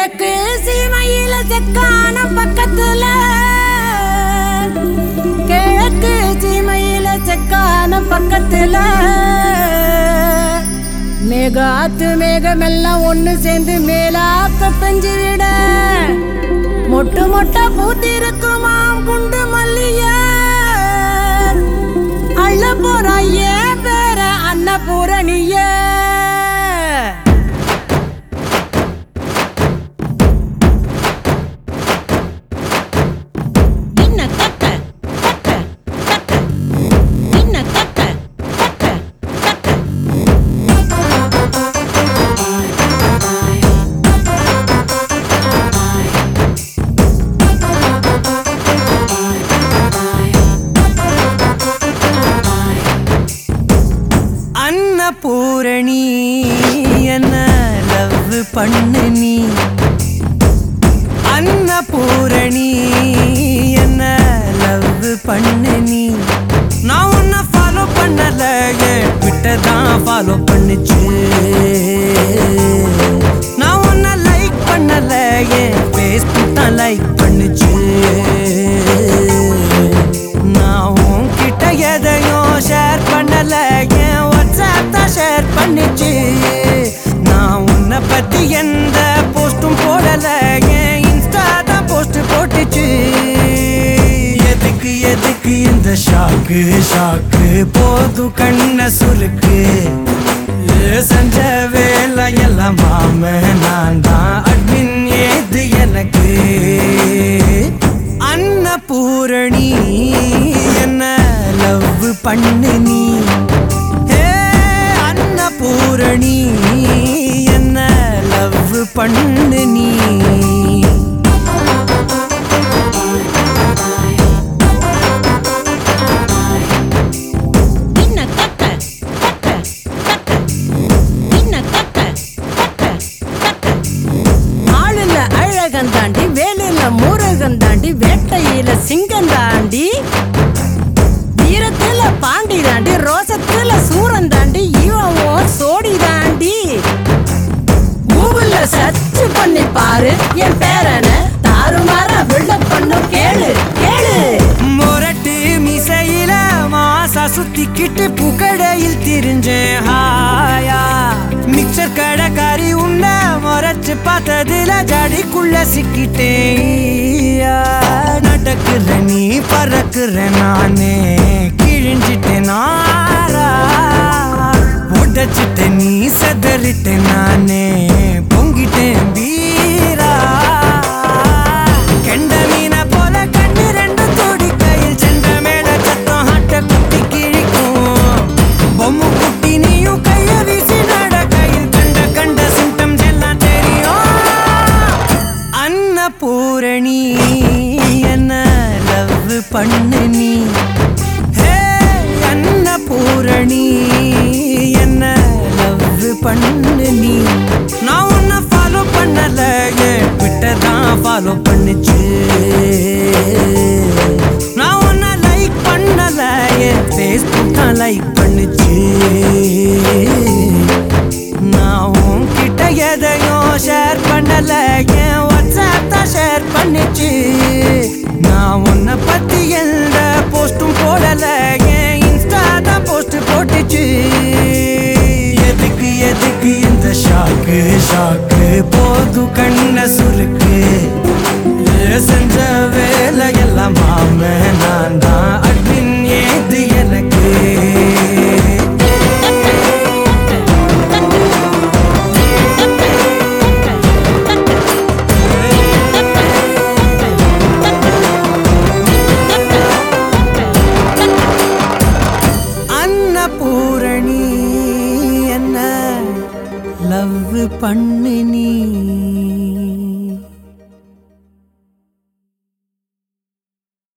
கிழக்கு சீமையில செக்கான பக்கத்துல கிழக்கு சீமையில செக்கான பக்கத்துல மேகாத்து மேகமெல்லாம் ஒண்ணு சேர்ந்து மேலாக்க பெஞ்சு விட மொட்டு மொட்டா பூத்திருக்குமாம் குண்டு மல்லிய அள்ள போறா ஏன் பேர அன்னபூரணிய இன்ன கக்க கக்க கக்க இன்ன கக்க கக்க கக்க அன்னபூரணி என்ன லவ் பண்ணு நீ அன்னபூரணி என்ன லவ் பண்ணு நீ நான் உன்னை ஃபாலோ பண்ணல விட்ட தான் ஃபாலோ பண்ணுச்சு நான் உன்னை லைக் பண்ணல என் ஃபேஸ்புக் தான் லைக் பண்ணுச்சு நான் உன்கிட்ட எதையும் ஷேர் பண்ணல என் வாட்ஸ்அப் தான் ஷேர் பண்ணிச்சு நான் உன்னை பத்தி எந்த போஸ்டும் போடல என் இன்ஸ்டா தான் போஸ்ட் போட்டுச்சு எதுக்கு எதுக்கு இந்த ஷாக்கு ஷாக்கு போதும் கண்ண சுருக்கு ஏ, செஞ்ச வேலை எல்லாம் மாம நான் தான் அட்மின் ஏது எனக்கு அன்னபூரணி என்ன லவ் பண்ணு நீ ஹே அன்னபூரணி என்ன லவ் பண்ணு நீ இன்ன கக்க கக்க கக்க இன்ன கக்க கக்க கக்க ஆளுல அழகன் தாண்டி வேலுல முருகன் தாண்டி வேட்டையில சிங்கம் தாண்டி வீரத்துல பாண்டி தாண்டி ரோசத்துல சூரன் தாண்டி இவன் ஓ சோடி தாண்டி கூகுள்ல சர்ச் பண்ணி பாரு என் பேரன தாறுமாற பில்டப் பண்ணும் கேளு கேளு மொரட்டு மிசையில மாசா சுத்திக்கிட்டு புகழையில் திரிஞ்சேன் ஹாயா மிக்சர் கடைக்காரி உன்ன மொரச்சு பார்த்ததுல ஜடிக்குள்ள சிக்கிட்டேன் ஈயா. நடக்குற நீ பறக்குற நானே கிழிஞ்சிட்டேன் நாரா உடைச்சிட்ட நீ செதறிட்ட நானே பொங்கிட்டேன் வீரா கெண்ட மீன போல கண்ணு ரெண்டு தோடி கையில் சென்ற மேல சத்தம் ஹட்ட குத்தி கிழிக்கும் பொம்மு குட்டி நீயும் கைய வீசி நட கையில் கண்ட கண்ட சிம்டம்ஸ் எல்லாம் தெரியும் அன்னபூரணி என்ன லவ் பண்ணு நீ ஹே அன்னபூரணி என்ன லவ் பண்ணு நீ நான் உன்னை ஃபாலோ பண்ணல விட்ட தான் ஃபாலோ பண்ணுச்சு நான் உன்னை லைக் பண்ணல என் ஃபேஸ்புக் தான் லைக் பண்ணுச்சு நான் உன்கிட்ட எதையும் ஷேர் பண்ணல என் வாட்ஸ்அப் தான் ஷேர் பண்ணிச்சு நான் உன்னை பத்தி எந்த போஸ்டும் போடல என் இன்ஸ்டா தான் போஸ்ட் போட்டுச்சு எதுக்கு எதுக்கு இந்த ஷாக்கு ஷாக்கு போது கண்ண சுருக்கு ஏ, செஞ்ச வேலை எல்லாம் மாம நான் தான் அட்மின் ஏது எனக்கு அன்னபூரணி என்ன லவ் பண்ணு நீ